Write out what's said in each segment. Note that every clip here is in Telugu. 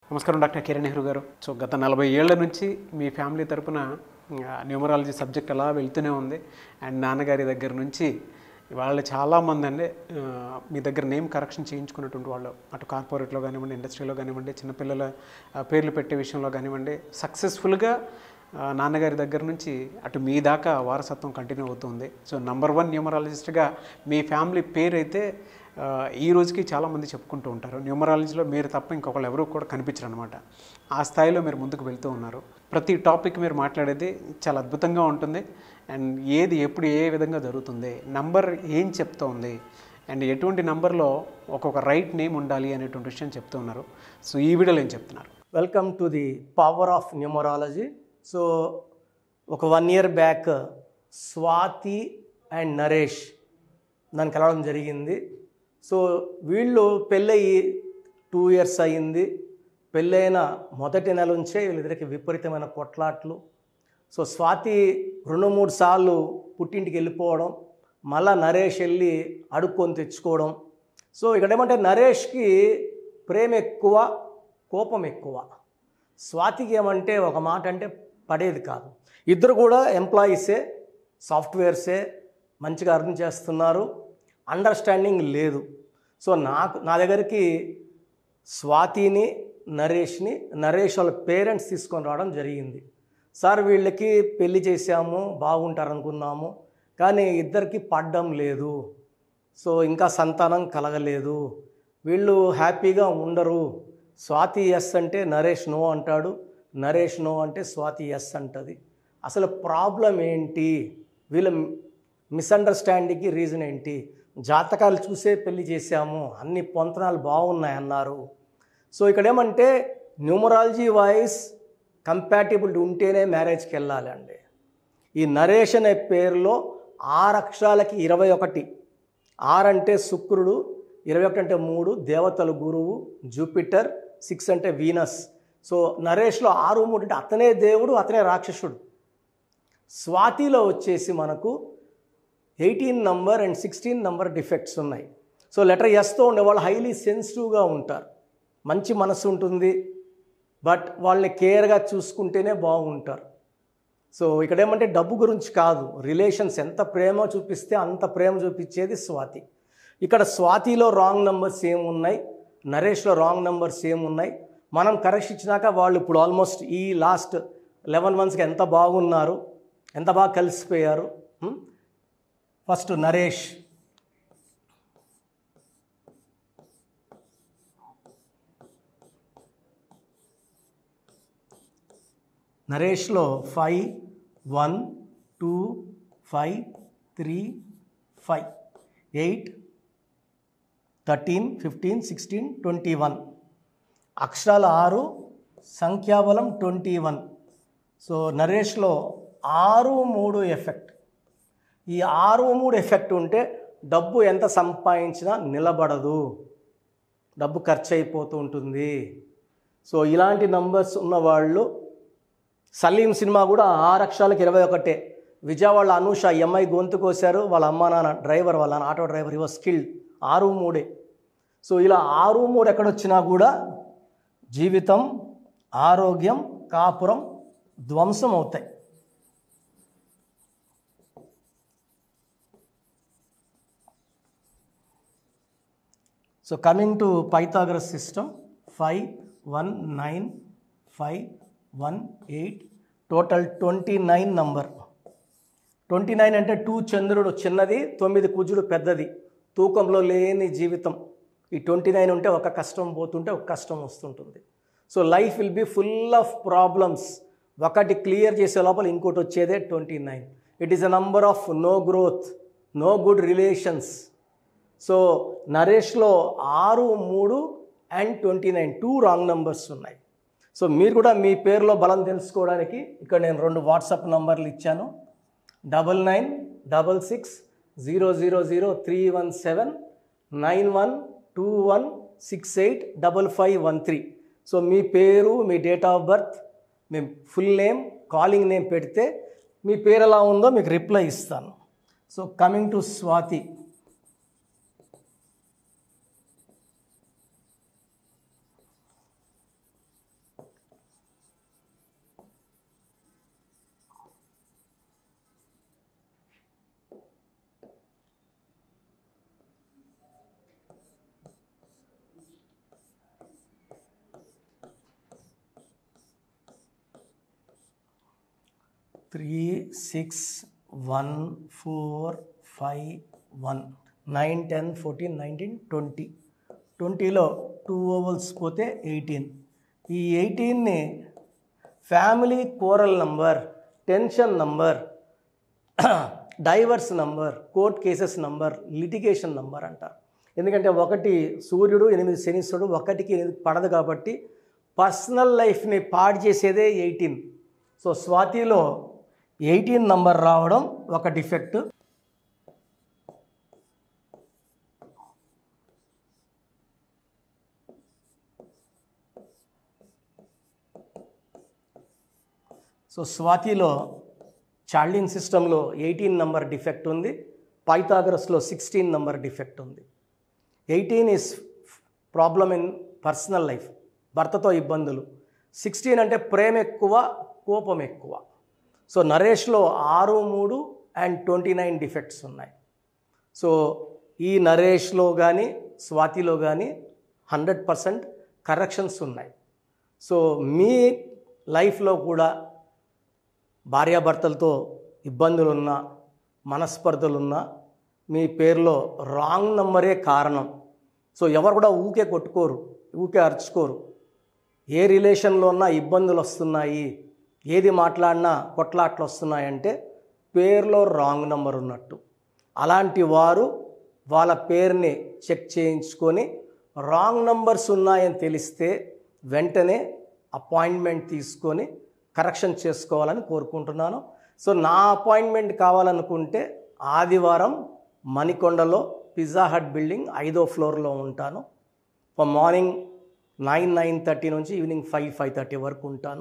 నమస్కారం డాక్టర్ కిరణ్ నెహ్రూ గారు సో గత నలభై ఏళ్ల నుంచి మీ ఫ్యామిలీ తరపున న్యూమరాలజీ సబ్జెక్ట్ అలా వెళ్తూనే ఉంది అండ్ నాన్నగారి దగ్గర నుంచి వాళ్ళు చాలామంది అండి ఆ, మీ దగ్గర నేమ్ కరెక్షన్ చేయించుకున్నటువంటి వాళ్ళు అటు కార్పొరేట్లో కానివ్వండి ఇండస్ట్రీలో కానివ్వండి చిన్నపిల్లల ఆ, పేర్లు పెట్టే విషయంలో కానివ్వండి సక్సెస్ఫుల్గా ఆ, నాన్నగారి దగ్గర నుంచి అటు మీ దాకా వారసత్వం కంటిన్యూ అవుతుంది సో నంబర్ వన్ న్యూమరాలజిస్ట్గా మీ ఫ్యామిలీ పేరు అయితే ఆ, ఈ రోజుకి చాలామంది చెప్పుకుంటూ ఉంటారు న్యూమరాలజీలో మీరు తప్ప ఇంకొకళ్ళు ఎవరు కూడా కనిపించరు అనమాట ఆ స్థాయిలో మీరు ముందుకు వెళ్తూ ఉన్నారు ప్రతి టాపిక్ మీరు మాట్లాడేది చాలా అద్భుతంగా ఉంటుంది అండ్ ఏది ఎప్పుడు ఏ విధంగా జరుగుతుంది నంబర్ ఏం చెప్తోంది అండ్ ఎటువంటి నంబర్లో ఒక్కొక్క రైట్ నేమ్ ఉండాలి అనేటువంటి విషయం చెప్తూ ఉన్నారు సో ఈ వీడియోలో ఏం చెప్తున్నారు welcome to the power of numerology so ఒక one year back Swathi and Naresh నన్ను కలవడం జరిగింది సో వీళ్ళు పెళ్ళయి టూ ఇయర్స్ అయ్యింది పెళ్ళైన మొదటి నెల నుంచే వీళ్ళిద్దరికి విపరీతమైన కొట్లాట్లు సో స్వాతి రెండు మూడు సార్లు పుట్టింటికి వెళ్ళిపోవడం మళ్ళా నరేష్ వెళ్ళి అడుక్కొని తెచ్చుకోవడం సో ఇక్కడ ఏమంటే నరేష్కి ప్రేమ ఎక్కువ కోపం ఎక్కువ స్వాతికి ఏమంటే ఒక మాట అంటే పడేది కాదు ఇద్దరు కూడా ఎంప్లాయీసే సాఫ్ట్వేర్సే మంచిగా అర్థం చేస్తున్నారు అండర్స్టాండింగ్ లేదు సో నాకు నా దగ్గరికి స్వాతిని నరేష్ని నరేష్ వాళ్ళ పేరెంట్స్ తీసుకొని రావడం జరిగింది సార్ వీళ్ళకి పెళ్లి చేశాము బాగుంటారు అనుకున్నాము కానీ ఇద్దరికి పడ్డం లేదు సో ఇంకా సంతానం కలగలేదు వీళ్ళు హ్యాపీగా ఉండరు స్వాతి ఎస్ అంటే నరేష్ నో అంటాడు నరేష్ నో అంటే స్వాతి ఎస్ అంటది అసలు ప్రాబ్లం ఏంటి వీళ్ళ మిస్అండర్స్టాండింగ్కి రీజన్ ఏంటి జాతకాలు చూసే పెళ్లి చేశాము అన్ని పొంతనాలు బాగున్నాయి అన్నారు సో ఇక్కడ ఏమంటే న్యూమరాలజీ వైజ్ కంపాటిబిలిటీ ఉంటేనే మ్యారేజ్కి వెళ్ళాలి అండి ఈ నరేష్ అనే పేరులో ఆరు అక్షరాలకి ఇరవై ఒకటి ఆరు అంటే శుక్రుడు ఇరవై ఒకటి అంటే మూడు దేవతల గురువు జూపిటర్ సిక్స్ అంటే వీనస్ సో నరేష్లో ఆరు మూడు అంటే అతనే దేవుడు అతనే రాక్షసుడు స్వాతిలో వచ్చేసి మనకు eighteen number and sixteen number defects ఉన్నాయి సో లెటర్ ఎస్తో ఉండే వాళ్ళు హైలీ సెన్సిటివ్గా ఉంటారు మంచి మనసు ఉంటుంది బట్ వాళ్ళని కేర్గా చూసుకుంటేనే బాగుంటారు సో ఇక్కడ ఏమంటే డబ్బు గురించి కాదు రిలేషన్స్ ఎంత ప్రేమ చూపిస్తే అంత ప్రేమ చూపించేది స్వాతి ఇక్కడ స్వాతిలో రాంగ్ నెంబర్స్ ఏమున్నాయి నరేష్లో రాంగ్ నెంబర్స్ ఏమున్నాయి మనం కరెక్ట్ ఇచ్చినాక వాళ్ళు ఇప్పుడు ఆల్మోస్ట్ ఈ లాస్ట్ లెవెన్ మంత్స్కి ఎంత బాగున్నారు ఎంత బాగా కలిసిపోయారు హ్మ్? ఫస్ట్ నరేష్ నరేష్లో five one two five three five eight thirteen fifteen sixteen twenty one అక్షరాల ఆరు సంఖ్యాబలం ట్వంటీ వన్ సో నరేష్లో ఆరు మూడు ఎఫెక్ట్ ఈ ఆరు మూడు ఎఫెక్ట్ ఉంటే డబ్బు ఎంత సంపాదించినా నిలబడదు డబ్బు ఖర్చు అయిపోతూ ఉంటుంది సో ఇలాంటి నంబర్స్ ఉన్నవాళ్ళు సలీం సినిమా కూడా ఆరు అక్షరాలకు ఇరవై ఒకటే విజయవాడ అనూష ఎంఐ గొంతు కోసారు వాళ్ళ అమ్మ నాన్న డ్రైవర్ వాళ్ళ నాన్న ఆటో డ్రైవర్ ఇవ స్కిల్డ్ ఆరు మూడే సో ఇలా ఆరు మూడు ఎక్కడొచ్చినా కూడా జీవితం ఆరోగ్యం కాపురం ధ్వంసం అవుతాయి so coming to Pythagoras system five one nine five one eight total twenty nine number twenty nine అంటే టూ చంద్రుడు చిన్నది తొమ్మిది కుజుడు పెద్దది తూకంలో లేని జీవితం ఈ ట్వంటీ నైన్ ఉంటే ఒక కష్టం పోతుంటే ఒక కష్టం వస్తుంటుంది so life will be full of problems ఒకటి క్లియర్ చేసే లోపల ఇంకోటి వచ్చేదే twenty nine it is a number of no growth no good relations so నరేష్లో ఆరు మూడు and twenty nine two wrong numbers ఉన్నాయి సో మీరు కూడా మీ పేరులో బలం తెలుసుకోవడానికి ఇక్కడ నేను రెండు వాట్సాప్ నంబర్లు ఇచ్చాను double nine double six zero zero zero three one seven nine one two one six eight double five one three so మీ పేరు మీ డేట్ ఆఫ్ బర్త్ మీ ఫుల్ నేమ్ కాలింగ్ నేమ్ పెడితే మీ పేరు ఎలా ఉందో మీకు రిప్లై ఇస్తాను so coming to Swathi three six one four five one nine ten fourteen nineteen twenty ట్వంటీలో టూ ఓవల్స్ పోతే ఎయిటీన్ ఈ ఎయిటీన్ని family quarrel number tension number divorce number court cases number litigation number అంటారు ఎందుకంటే ఒకటి సూర్యుడు ఎనిమిది శనిస్తుడు ఒకటికి ఎనిమిది పడదు కాబట్టి పర్సనల్ లైఫ్ని పాడు చేసేదే ఎయిటీన్ సో స్వాతిలో ఎయిటీన్ నంబర్ రావడం ఒక డిఫెక్ట్ సో స్వాతిలో చార్లిన్ సిస్టంలో ఎయిటీన్ నంబర్ డిఫెక్ట్ ఉంది పైథాగరస్లో సిక్స్టీన్ నంబర్ డిఫెక్ట్ ఉంది eighteen is problem in personal life భర్తతో ఇబ్బందులు సిక్స్టీన్ అంటే ప్రేమ ఎక్కువ కోపం ఎక్కువ సో నరేష్లో ఆరు మూడు అండ్ ట్వంటీ నైన్ డిఫెక్ట్స్ ఉన్నాయి సో ఈ నరేష్లో కానీ స్వాతిలో కానీ హండ్రెడ్ పర్సెంట్ కరెక్షన్స్ ఉన్నాయి సో మీ లైఫ్లో కూడా భార్యాభర్తలతో ఇబ్బందులున్నా మనస్పర్ధలున్నా మీ పేరులో రాంగ్ నంబరే కారణం సో ఎవరు కూడా ఊకే కొట్టుకోరు ఊకే అరుచుకోరు ఏ రిలేషన్లో ఉన్నా ఇబ్బందులు వస్తున్నాయి ఏది మాట్లాడినా కొట్లాట్లు వస్తున్నాయంటే పేరులో రాంగ్ నంబర్ ఉన్నట్టు అలాంటి వారు వాళ్ళ పేరుని చెక్ చేయించుకొని రాంగ్ నంబర్స్ ఉన్నాయని తెలిస్తే వెంటనే అపాయింట్మెంట్ తీసుకొని కరెక్షన్ చేసుకోవాలని కోరుకుంటున్నాను సో నా అపాయింట్మెంట్ కావాలనుకుంటే ఆదివారం మణికొండలో పిజ్జా హట్ బిల్డింగ్ ఐదో ఫ్లోర్లో ఉంటాను మార్నింగ్ నైన్ నైన్ థర్టీ నుంచి ఈవినింగ్ ఫైవ్ ఫైవ్ థర్టీ వరకు ఉంటాను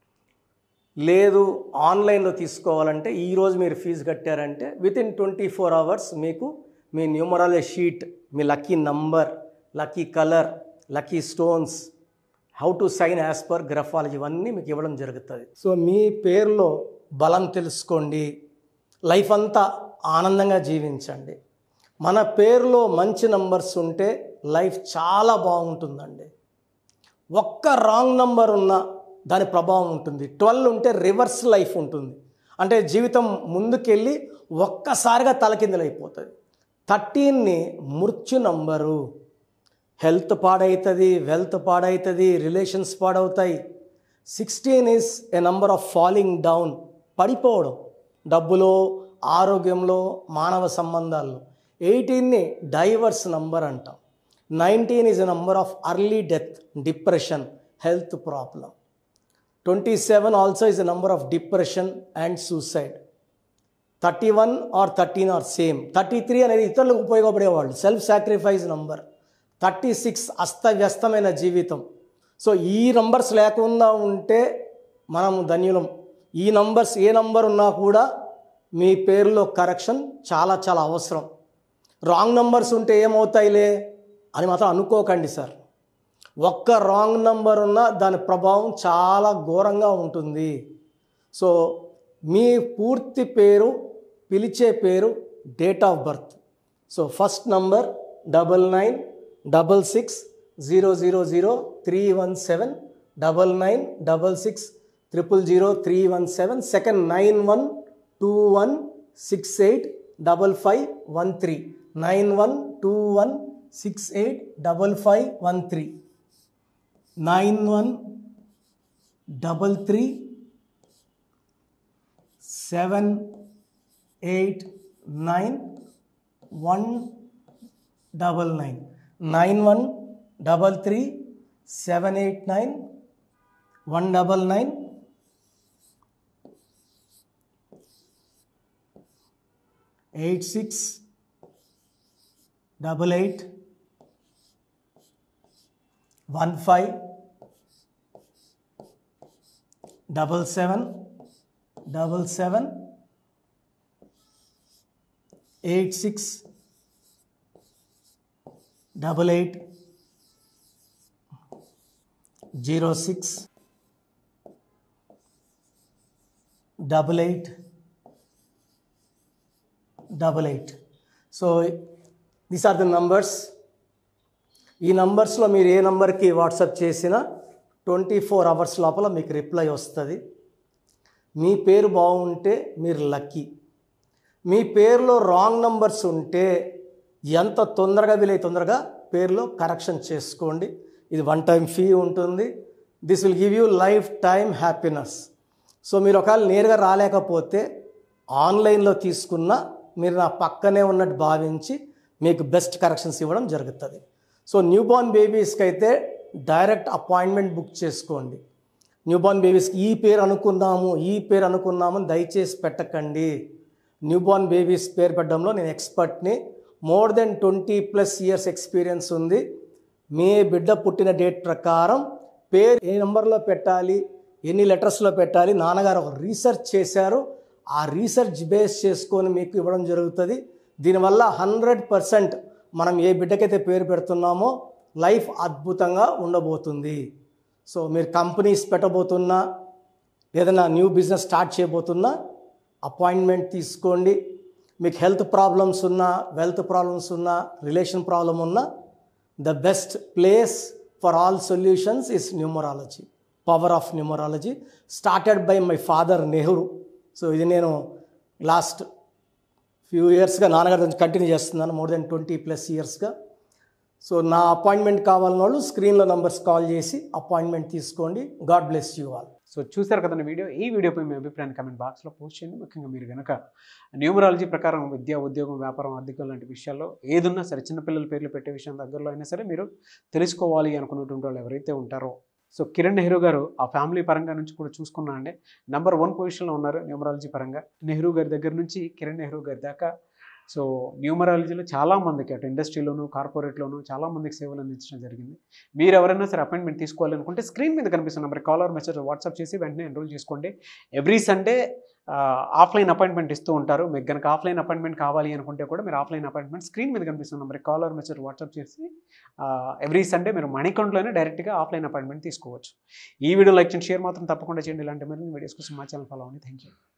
లేదు ఆన్లైన్లో తీసుకోవాలంటే ఈరోజు మీరు ఫీజు కట్టారంటే with in twenty four hours మీకు మీ న్యూమరాలజీ షీట్ మీ lucky number lucky colour lucky stones how to sign as per graphology ఇవన్నీ మీకు ఇవ్వడం జరుగుతుంది సో మీ పేరులో బలం తెలుసుకోండి లైఫ్ అంతా ఆనందంగా జీవించండి మన పేరులో మంచి నంబర్స్ ఉంటే లైఫ్ చాలా బాగుంటుందండి ఒక్క రాంగ్ నంబర్ ఉన్న దాని ప్రభావం ఉంటుంది ట్వెల్వ్ ఉంటే రివర్స్ లైఫ్ ఉంటుంది అంటే జీవితం ముందుకెళ్ళి ఒక్కసారిగా తలకిందులైపోతుంది థర్టీన్ని మృత్యు నంబరు హెల్త్ పాడవుతుంది వెల్త్ పాడవుతుంది రిలేషన్స్ పాడవుతాయి sixteen is a number of falling down పడిపోవడం డబ్బులో ఆరోగ్యంలో మానవ సంబంధాల్లో ఎయిటీన్ని డైవర్స్ నంబర్ అంటాం nineteen is a number of early death depression health problem twenty seven also is a number of depression and suicide thirty one or thirteen or same thirty three అనేది ఇతరులకు ఉపయోగపడేవాళ్ళు self sacrifice number thirty six అస్తవ్యస్తమైన జీవితం సో ఈ నంబర్స్ లేకుండా ఉంటే మనం ధన్యులం ఈ నంబర్స్ ఏ నంబర్ ఉన్నా కూడా మీ పేరులో కరెక్షన్ చాలా చాలా అవసరం రాంగ్ నంబర్స్ ఉంటే ఏమవుతాయిలే అని మాత్రం అనుకోకండి సార్ ఒక్క రాంగ్ నంబర్ ఉన్న దాని ప్రభావం చాలా ఘోరంగా ఉంటుంది సో మీ పూర్తి పేరు పిలిచే పేరు date of birth so first number double nine double six zero zero zero three one seven double nine double six triple zero three one seven second nine one two one six eight double five one three nine one two one six eight double five one three nine one double three seven eight nine one double nine nine one double three seven eight nine one double nine eight six double eight one five double seven double seven eight six double eight zero six double eight double eight so these are the numbers ఈ నంబర్స్లో మీరు ఏ నంబర్కి వాట్సాప్ చేసినా ట్వంటీ ఫోర్ అవర్స్ లోపల మీకు రిప్లై వస్తుంది మీ పేరు బాగుంటే మీరు లక్కీ మీ పేరులో రాంగ్ నంబర్స్ ఉంటే ఎంత తొందరగా వీలై తొందరగా పేరులో కరెక్షన్ చేసుకోండి ఇది వన్ టైం ఫీ ఉంటుంది this will give you life time happiness so మీరు ఒకవేళ నేరుగా రాలేకపోతే ఆన్లైన్లో తీసుకున్న మీరు నా పక్కనే ఉన్నట్టు భావించి మీకు బెస్ట్ కరెక్షన్స్ ఇవ్వడం జరుగుతుంది సో న్యూబార్న్ బేబీస్కి అయితే డైరెక్ట్ అపాయింట్మెంట్ బుక్ చేసుకోండి న్యూబార్న్ బేబీస్కి ఈ పేరు అనుకున్నాము ఈ పేరు అనుకున్నాము అని దయచేసి పెట్టకండి న్యూబార్న్ బేబీస్ పేరు పెట్టడంలో నేను ఎక్స్పర్ట్ని more than twenty plus years experience ఉంది మీ బిడ్డ పుట్టిన డేట్ ప్రకారం పేరు ఏ నెంబర్లో పెట్టాలి ఎన్ని లెటర్స్లో పెట్టాలి నాన్నగారు ఒక రీసెర్చ్ చేశారు ఆ రీసెర్చ్ బేస్ చేసుకొని మీకు ఇవ్వడం జరుగుతుంది దీనివల్ల హండ్రెడ్ పర్సెంట్ మనం ఏ బిడ్డకైతే పేరు పెడుతున్నామో లైఫ్ అద్భుతంగా ఉండబోతుంది సో మీరు కంపెనీస్ పెట్టబోతున్నా ఏదైనా న్యూ బిజినెస్ స్టార్ట్ చేయబోతున్నా అపాయింట్మెంట్ తీసుకోండి మీకు హెల్త్ ప్రాబ్లమ్స్ ఉన్నా వెల్త్ ప్రాబ్లమ్స్ ఉన్నా రిలేషన్ ప్రాబ్లం ఉన్నా the best place for all solutions is numerology power of numerology started by my father Nehru so ఇది నేను లాస్ట్ ఫ్యూ ఇయర్స్గా నాన్నగారి నుంచి కంటిన్యూ చేస్తున్నాను మోర్ దెన్ ట్వంటీ ప్లస్ ఇయర్స్గా సో నా అపాయింట్మెంట్ కావాలని వాళ్ళు స్క్రీన్లో నంబర్స్ కాల్ చేసి అపాయింట్మెంట్ తీసుకోండి God bless you all so చూశారు కదండి వీడియో ఈ వీడియోపై మీ అభిప్రాయాన్ని కమెంట్ బాక్స్లో పోస్ట్ చేయండి ముఖ్యంగా మీరు కనుక న్యూమరాలజీ ప్రకారం విద్య ఉద్యోగం వ్యాపారం ఆర్థికం లాంటి విషయాల్లో ఏదున్నా సరే చిన్నపిల్లల పేర్లు పెట్టే విషయం దగ్గరలో అయినా సరే మీరు తెలుసుకోవాలి అనుకున్నటువంటి వాళ్ళు ఎవరైతే ఉంటారో సో కిరణ్ నెహ్రూ గారు ఆ ఫ్యామిలీ పరంగా నుంచి కూడా చూసుకున్నా అండి నెంబర్ వన్ పొజిషన్లో ఉన్నారు న్యూమరాలజీ పరంగా నెహ్రూ గారి దగ్గర నుంచి కిరణ్ నెహ్రూ గారి దాకా సో న్యూమరాలజీలో చాలా మందికి అటు ఇండస్ట్రీలోను కార్పొరేట్లోను చాలా మందికి సేవలు అందించడం జరిగింది మీరు ఎవరైనా సరే అపాయింట్మెంట్ తీసుకోవాలనుకుంటే స్క్రీన్ మీద కనిపిస్తున్న నెంబర్ కాలర్ మెసేజ్ వాట్సాప్ చేసి వెంటనే ఎన్రోల్ చేసుకోండి ఎవ్రీ సండే ఆఫ్లైన్ అపాయింట్మెంట్ ఇస్తూ ఉంటారు మీకు కనుక ఆఫ్లైన్ అపాయింట్మెంట్ కావాలి అనుకుంటే కూడా మీరు ఆఫ్లైన్ అపాయింట్మెంట్ స్క్రీన్ మీద కనిపిస్తున్న నెంబర్ కాలర్ మెసేజ్ వాట్సాప్ చేసి ఎవ్రీ సండే మీరు మణికంట్లోనే డైరెక్ట్గా ఆఫ్లైన్ అపాయింట్మెంట్ తీసుకోవచ్చు ఈ వీడియో లైక్ చేయండి షేర్ మాత్రం తప్పకుండా చేయండి ఇలాంటి మరిన్ని వీడియోస్ కోసం మా ఛానల్ ఫాలో అవ్వండి థ్యాంక్ యూ